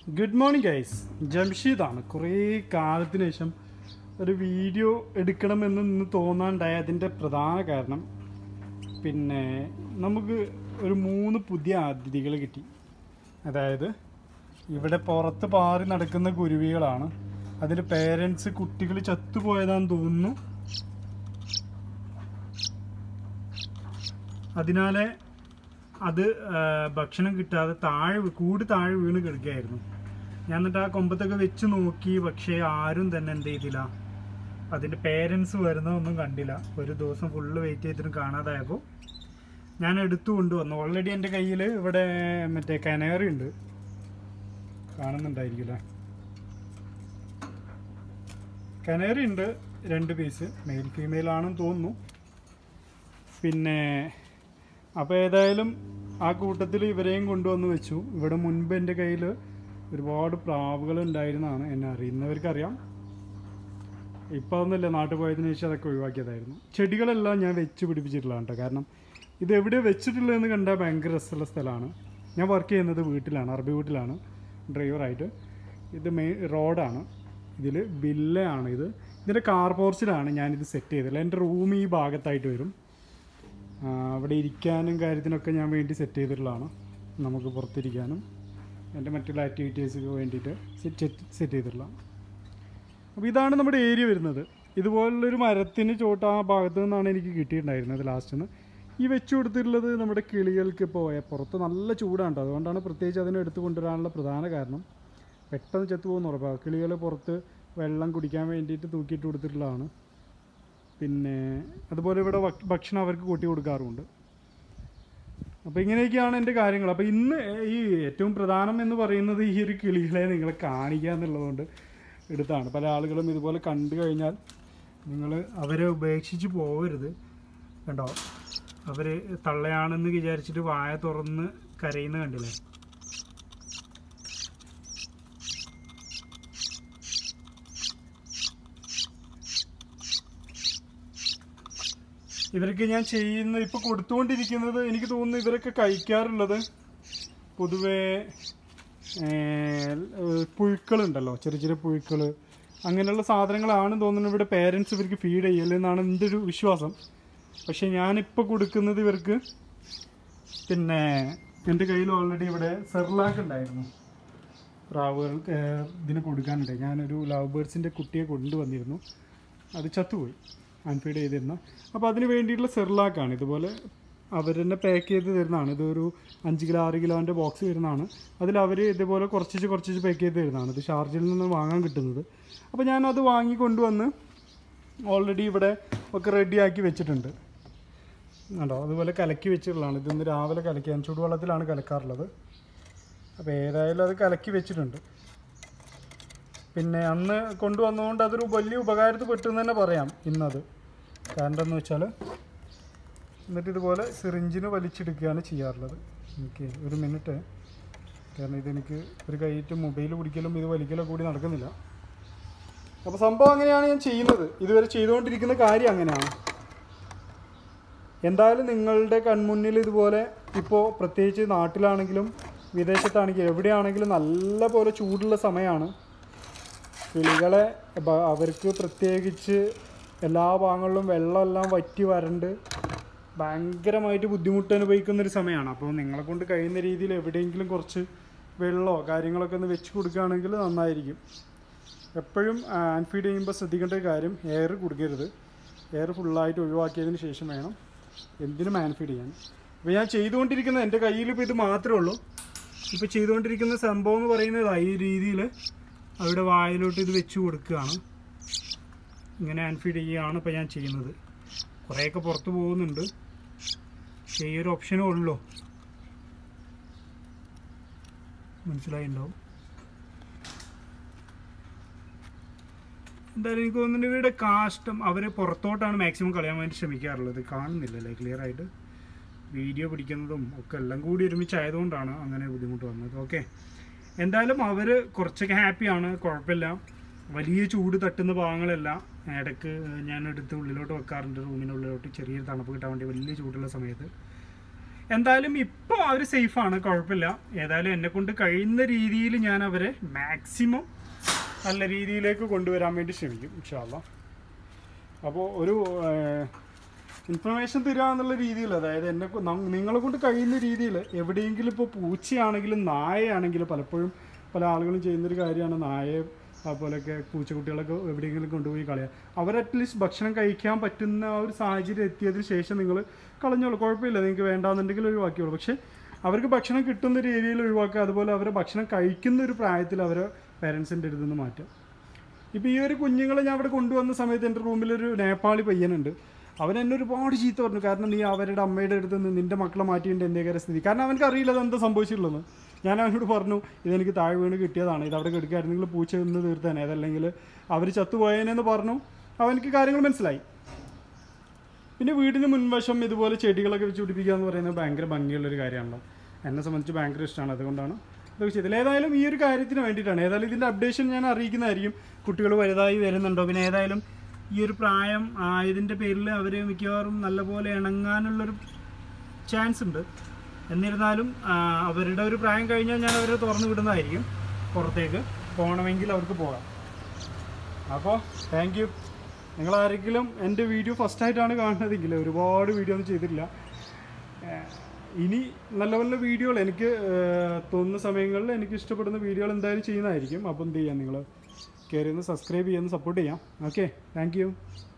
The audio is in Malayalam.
ഗുഡ് മോർണിംഗ് ഗൈസ് ജംഷീദാണ് കുറേ കാലത്തിന് ശേഷം ഒരു വീഡിയോ എടുക്കണമെന്ന് ഇന്ന് തോന്നാണ്ടായ അതിൻ്റെ പ്രധാന കാരണം പിന്നെ നമുക്ക് ഒരു മൂന്ന് പുതിയ അതിഥികൾ കിട്ടി അതായത് ഇവിടെ പുറത്ത് പാറി നടക്കുന്ന കുരുവികളാണ് അതിൻ്റെ പേരൻസ് കുട്ടികൾ ചത്തുപോയതാന്ന് തോന്നുന്നു അതിനാലെ അത് ആ, ഭക്ഷണം കിട്ടാതെ താഴെ വീ- കൂട് താഴെ വീണ് കിടക്കുകയായിരുന്നു ഞാൻ എന്നിട്ട് ആ കൊമ്പത്തൊക്കെ വെച്ച് നോക്കി പക്ഷേ ആരും തന്നെ എന്ത് ചെയ്തില്ല അതിൻ്റെ പേരൻസ് വരുന്നതൊന്നും കണ്ടില്ല ഒരു ദിവസം ഫുള്ള് വെയിറ്റ് ചെയ്തിട്ടും കാണാതായപ്പോൾ ഞാൻ എടുത്തു കൊണ്ടുവന്നു ഓൾറെഡി എൻ്റെ കയ്യിൽ ഇവിടെ മറ്റേ കനേറി ഉണ്ട് കാണുന്നുണ്ടായിരിക്കില്ല കനേറി ഉണ്ട് രണ്ട് പീസ് മെയിൽ ഫീമെയിൽ ആണെന്ന് തോന്നുന്നു പിന്നെ അപ്പോൾ ഏതായാലും ആ കൂട്ടത്തിൽ ഇവരെയും കൊണ്ടുവന്ന് വെച്ചു ഇവിടെ മുൻപ് എൻ്റെ കയ്യിൽ ഒരുപാട് പ്രാവുകൾ ഉണ്ടായിരുന്നതാണ് എന്നെ അറിയുന്നവർക്കറിയാം ഇപ്പോൾ ഒന്നുമില്ല നാട്ടിൽ പോയതിനു ശേഷം അതൊക്കെ ഒഴിവാക്കിയതായിരുന്നു ചെടികളെല്ലാം ഞാൻ വെച്ച് പിടിപ്പിച്ചിട്ടുള്ളതാണ് കേട്ടോ കാരണം ഇത് എവിടെ വെച്ചിട്ടുള്ളതെന്ന് കണ്ടാൽ ഭയങ്കര രസമുള്ള സ്ഥലമാണ് ഞാൻ വർക്ക് ചെയ്യുന്നത് വീട്ടിലാണ് അറബി വീട്ടിലാണ് ഡ്രൈവറായിട്ട് ഇത് മെയിൻ റോഡാണ് ഇതിൽ വില്ലയാണ് ഇത് ഇതിൻ്റെ കാർ പോർച്ചിലാണ് ഞാനിത് സെറ്റ് ചെയ്തിട്ടുള്ളത് എൻ്റെ റൂം ഈ ഭാഗത്തായിട്ട് വരും ആ, അവിടെ ഇരിക്കാനും കാര്യത്തിനൊക്കെ ഞാൻ വേണ്ടി സെറ്റ് ചെയ്തിട്ടുള്ളതാണ് നമുക്ക് പുറത്തിരിക്കാനും എൻ്റെ മറ്റുള്ള ആക്ടിവിറ്റീസിന് വേണ്ടിയിട്ട് സെറ്റ് സെറ്റ് ചെയ്തിട്ടുള്ളതാണ് അപ്പോൾ ഇതാണ് നമ്മുടെ ഏരിയ വരുന്നത് ഇതുപോലുള്ളൊരു മരത്തിന് ചോട്ട് ആ ഭാഗത്ത് നിന്നാണ് എനിക്ക് കിട്ടിയിട്ടുണ്ടായിരുന്നത് ലാസ്റ്റ് നിന്ന് ഈ വെച്ച് കൊടുത്തിട്ടുള്ളത് നമ്മുടെ കിളികൾക്ക് ഇപ്പോൾ പുറത്ത് നല്ല ചൂടാണ് ട്ടോ. അതുകൊണ്ടാണ് പ്രത്യേകിച്ച് അതിനെ എടുത്ത് കൊണ്ടുവരാനുള്ള പ്രധാന കാരണം പെട്ടെന്ന് ചത്തു പോകുന്ന ഉറപ്പാണ് കിളികൾ പുറത്ത് വെള്ളം കുടിക്കാൻ വേണ്ടിയിട്ട് തൂക്കിയിട്ട് കൊടുത്തിട്ടുള്ളതാണ് പിന്നെ അതുപോലെ ഇവിടെ ഭക്ഷ- ഭക്ഷണം അവർക്ക് കൂട്ടി കൊടുക്കാറുമുണ്ട് അപ്പോൾ ഇങ്ങനെയൊക്കെയാണ് എൻ്റെ കാര്യങ്ങൾ അപ്പോൾ ഇന്ന് ഈ ഏറ്റവും പ്രധാനം എന്ന് പറയുന്നത് ഈ ഒരു കിളികളെ നിങ്ങളെ കാണിക്കുക എന്നുള്ളതുകൊണ്ട് എടുത്താണ് പല ആളുകളും ഇതുപോലെ കണ്ടു കഴിഞ്ഞാൽ നിങ്ങൾ അവരെ ഉപേക്ഷിച്ച് പോകരുത് കണ്ടോ അവർ തള്ളയാണെന്ന് വിചാരിച്ചിട്ട് വായ തുറന്ന് കരയുന്ന കണ്ടില്ലേ ഇവർക്ക് ഞാൻ ചെയ്യുന്ന ഇപ്പൊ കൊടുത്തുകൊണ്ടിരിക്കുന്നത് എനിക്ക് തോന്നുന്നു ഇവരൊക്കെ കഴിക്കാറുള്ളത് പൊതുവേ പുഴുക്കളുണ്ടല്ലോ ചെറിയ ചെറിയ പുഴുക്കൾ അങ്ങനെയുള്ള സാധനങ്ങളാണ് തോന്നുന്നു ഇവിടെ പേരൻസ് ഇവർക്ക് ഫീഡ് ചെയ്യലെന്നാണ് എൻ്റെ ഒരു വിശ്വാസം പക്ഷെ ഞാനിപ്പോൾ കൊടുക്കുന്നത് ഇവർക്ക് പിന്നെ എൻ്റെ കയ്യിൽ ഓൾറെഡി ഇവിടെ സെർലാക്ക് ഉണ്ടായിരുന്നു പ്രാവുകൾ ഏഹ്, ഇതിന് കൊടുക്കാനുണ്ട് ഞാനൊരു ലവ് ബേർഡ്സിൻ്റെ കുട്ടിയെ കൊണ്ടുവന്നിരുന്നു അത് ചത്തുപോയി അൺഫീഡ് ചെയ്തിരുന്ന അപ്പോൾ അതിന് വേണ്ടിയിട്ടുള്ള സെർലാക്കാണ് ഇതുപോലെ അവർ തന്നെ പാക്ക് ചെയ്ത് തരുന്നതാണ് ഇതൊരു അഞ്ച് കിലോ ആറ് കിലോൻ്റെ ബോക്സ് വരുന്നതാണ് അതിൽ അവർ ഇതുപോലെ കുറച്ചിച്ച് കുറച്ചിച്ച് പാക്ക് ചെയ്ത് തരുന്നതാണ് ഇത് ഷാർജിൽ നിന്ന് വാങ്ങാൻ കിട്ടുന്നത് അപ്പോൾ ഞാനത് വാങ്ങി കൊണ്ടുവന്ന് ഓൾറെഡി ഇവിടെ ഒക്കെ റെഡിയാക്കി വെച്ചിട്ടുണ്ട് കണ്ടോ അതുപോലെ കലക്കി വെച്ചിട്ടുള്ളതാണ് ഇതൊന്ന് രാവിലെ കലക്കി ഞാൻ ചൂടുവെള്ളത്തിലാണ് കലക്കാറുള്ളത് അപ്പോൾ ഏതായാലും അത് കലക്കി വെച്ചിട്ടുണ്ട് പിന്നെ അന്ന് കൊണ്ടുവന്നതുകൊണ്ട് അതൊരു വലിയ ഉപകാരത്തിൽ പെട്ടെന്ന് തന്നെ പറയാം ഇന്നത് കാരണം എന്താണെന്ന് വെച്ചാൽ എന്നിട്ട് ഇതുപോലെ സിറിഞ്ചിന് വലിച്ചെടുക്കുകയാണ് ചെയ്യാറുള്ളത് ഓക്കെ ഒരു മിനിറ്റ് കാരണം ഇതെനിക്ക് ഒരു കൈയിട്ട് മൊബൈൽ പിടിക്കലും ഇത് വലിക്കലും കൂടി നടക്കുന്നില്ല അപ്പോൾ സംഭവം അങ്ങനെയാണ് ഞാൻ ചെയ്യുന്നത് ഇതുവരെ ചെയ്തുകൊണ്ടിരിക്കുന്ന കാര്യം അങ്ങനെയാണ് എന്തായാലും നിങ്ങളുടെ കൺമുന്നിൽ ഇതുപോലെ ഇപ്പോൾ പ്രത്യേകിച്ച് നാട്ടിലാണെങ്കിലും വിദേശത്താണെങ്കിലും എവിടെയാണെങ്കിലും നല്ല പോലെ ചൂടുള്ള സമയമാണ് കിളികളെ ബ- അവർക്ക് പ്രത്യേകിച്ച് എല്ലാ ഭാഗങ്ങളിലും വെള്ളമെല്ലാം വറ്റി വരണ്ട് ഭയങ്കരമായിട്ട് ബുദ്ധിമുട്ട് അനുഭവിക്കുന്ന ഒരു സമയമാണ് അപ്പോൾ നിങ്ങളെ കൊണ്ട് കഴിയുന്ന രീതിയിൽ എവിടെയെങ്കിലും കുറച്ച് വെള്ളമോ കാര്യങ്ങളൊക്കെ ഒന്ന് വെച്ച് കൊടുക്കുകയാണെങ്കിൽ നന്നായിരിക്കും എപ്പോഴും ആൻഫീഡ് ചെയ്യുമ്പോൾ ശ്രദ്ധിക്കേണ്ട ഒരു കാര്യം എയർ കൊടുക്കരുത് എയർ ഫുള്ളായിട്ട് ഒഴിവാക്കിയതിന് ശേഷം വേണം എന്തിനും ആൻഫീഡ് ചെയ്യാൻ ഇപ്പോൾ ഞാൻ ചെയ്തുകൊണ്ടിരിക്കുന്ന എൻ്റെ കയ്യിൽ ഇപ്പോൾ ഇത് മാത്രമേ ഉള്ളൂ ഇപ്പോൾ ചെയ്തുകൊണ്ടിരിക്കുന്ന സംഭവം എന്ന് പറയുന്നത് ഈ രീതിയിൽ അവിടെ വായിലോട്ട് ഇത് വെച്ച് കൊടുക്കുകയാണ് ഇങ്ങനെ ആൻഫീഡ് ചെയ്യുകയാണ് ഇപ്പോൾ ഞാൻ ചെയ്യുന്നത് കുറേയൊക്കെ പുറത്ത് പോകുന്നുണ്ട് പക്ഷേ ഈ ഒരു ഓപ്ഷനേ ഉള്ളൂ മനസ്സിലായിട്ടുണ്ടാവും എന്തായാലും എനിക്ക് തോന്നുന്നു ഇവരുടെ കാഷ്ടം അവർ പുറത്തോട്ടാണ് മാക്സിമം കളയാൻ വേണ്ടി ശ്രമിക്കാറുള്ളത് കാണുന്നില്ലല്ലേ ക്ലിയർ ആയിട്ട് വീഡിയോ പിടിക്കുന്നതും ഒക്കെ എല്ലാം കൂടി ഒരുമിച്ചായതുകൊണ്ടാണ് അങ്ങനെ ബുദ്ധിമുട്ട് വന്നത് ഓക്കെ എന്തായാലും അവർ കുറച്ചൊക്കെ ഹാപ്പിയാണ് കുഴപ്പമില്ല വലിയ ചൂട് തട്ടുന്ന ഭാഗങ്ങളെല്ലാം ഇടയ്ക്ക് ഞാൻ എടുത്ത് ഉള്ളിലോട്ട് വെക്കാറുണ്ട് റൂമിൻ്റെ ഉള്ളിലോട്ട് ചെറിയൊരു തണുപ്പ് കിട്ടാൻ വേണ്ടി വലിയ ചൂടുള്ള സമയത്ത് എന്തായാലും ഇപ്പോൾ അവർ സേഫാണ് കുഴപ്പമില്ല ഏതായാലും എന്നെ കൊണ്ട് കഴിയുന്ന രീതിയിൽ ഞാൻ അവരെ മാക്സിമം നല്ല രീതിയിലേക്ക് കൊണ്ടുവരാൻ വേണ്ടി ശ്രമിക്കും ഇൻഷാല്ല അപ്പോൾ ഒരു ഇൻഫർമേഷൻ തരിക എന്നുള്ള രീതിയിൽ അതായത് എന്നെ കൊ- നം- നിങ്ങളെ കൊണ്ട് കഴിയുന്ന രീതിയിൽ എവിടെയെങ്കിലും ഇപ്പോൾ പൂച്ചയാണെങ്കിലും നായയാണെങ്കിലും പലപ്പോഴും പല ആളുകളും ചെയ്യുന്നൊരു കാര്യമാണ് നായയെ അതുപോലെയൊക്കെ പൂച്ചക്കുട്ടികളൊക്കെ എവിടെയെങ്കിലും കൊണ്ടുപോയി കളയുക അവർ അറ്റ്ലീസ്റ്റ് ഭക്ഷണം കഴിക്കാൻ പറ്റുന്ന ആ ഒരു സാഹചര്യം എത്തിയതിന് ശേഷം നിങ്ങൾ കളഞ്ഞോളൂ കുഴപ്പമില്ല നിങ്ങൾക്ക് വേണ്ടാന്നുണ്ടെങ്കിൽ ഒഴിവാക്കിയോളൂ പക്ഷേ അവർക്ക് ഭക്ഷണം കിട്ടുന്ന രീതിയിൽ ഒഴിവാക്കുക അതുപോലെ അവരെ ഭക്ഷണം കഴിക്കുന്ന ഒരു പ്രായത്തിൽ അവരെ പേരൻസിൻ്റെ അടുത്ത് നിന്ന് മാറ്റുക ഇപ്പോൾ ഈ ഒരു കുഞ്ഞുങ്ങളെ ഞാൻ ഇവിടെ കൊണ്ടുവന്ന സമയത്ത് എൻ്റെ റൂമിലൊരു നേപ്പാളി പയ്യനുണ്ട് അവൻ എന്നെ ഒരുപാട് ചീത്ത പറഞ്ഞു കാരണം നീ അവരുടെ അമ്മയുടെ അടുത്ത് നിന്ന് നിൻ്റെ മക്കളെ മാറ്റിയിട്ട് എൻ്റെ സ്ഥിതി കാരണം അവനക്ക് അറിയില്ല അതെന്താ സംഭവിച്ചിട്ടുള്ളത് ഞാൻ അവനോട് പറഞ്ഞു ഇതെനിക്ക് താഴെ വീണ് കിട്ടിയതാണ് ഇത് അവിടെ കിടക്കുകയായിരുന്നെങ്കിൽ പൂച്ച നിന്ന് തീർത്തേനെ അതല്ലെങ്കിൽ അവർ ചത്തുപോയേനെന്ന് പറഞ്ഞു അവനക്ക് കാര്യങ്ങൾ മനസ്സിലായി പിന്നെ വീടിന് മുൻവശം ഇതുപോലെ ചെടികളൊക്കെ വെച്ച് പിടിപ്പിക്കുക എന്ന് പറയുന്നത് ഭയങ്കര ഭംഗിയുള്ളൊരു കാര്യമാണല്ലോ എന്നെ സംബന്ധിച്ച് ഭയങ്കര ഇഷ്ടമാണ് അതുകൊണ്ടാണ് ഇതൊക്കെ ചെയ്തത് ഏതായാലും ഈ ഒരു കാര്യത്തിന് വേണ്ടിയിട്ടാണ് ഏതായാലും ഇതിൻ്റെ അപ്ഡേഷൻ ഞാൻ അറിയിക്കുന്നതായിരിക്കും കുട്ടികൾ വലുതായി വരുന്നുണ്ടോ പിന്നെ ഏതായാലും ഈ ഒരു പ്രായം ആയതിൻ്റെ പേരിൽ അവർ മിക്കവാറും നല്ലപോലെ ഇണങ്ങാനുള്ളൊരു ചാൻസ് ഉണ്ട് എന്നിരുന്നാലും ആ, അവരുടെ ഒരു പ്രായം കഴിഞ്ഞാൽ ഞാൻ അവരെ തുറന്നു വിടുന്നതായിരിക്കും പുറത്തേക്ക് പോകണമെങ്കിൽ അവർക്ക് പോകാം അപ്പോൾ താങ്ക് യു നിങ്ങൾ ആരെങ്കിലും എൻ്റെ വീഡിയോ ഫസ്റ്റായിട്ടാണ് കാണുന്നതെങ്കിൽ ഒരുപാട് വീഡിയോ ഒന്നും ചെയ്തിട്ടില്ല ഏഹ് ഇനി നല്ല നല്ല വീഡിയോകൾ എനിക്ക് ഏഹ് തോന്നുന്ന സമയങ്ങളിൽ എനിക്ക് ഇഷ്ടപ്പെടുന്ന വീഡിയോകൾ എന്തായാലും ചെയ്യുന്നതായിരിക്കും അപ്പോൾ എന്ത് ചെയ്യാം നിങ്ങൾ കയറി ഒന്ന് സബ്സ്ക്രൈബ് ചെയ്യാൻ സപ്പോർട്ട് ചെയ്യാം ഓക്കെ താങ്ക് യു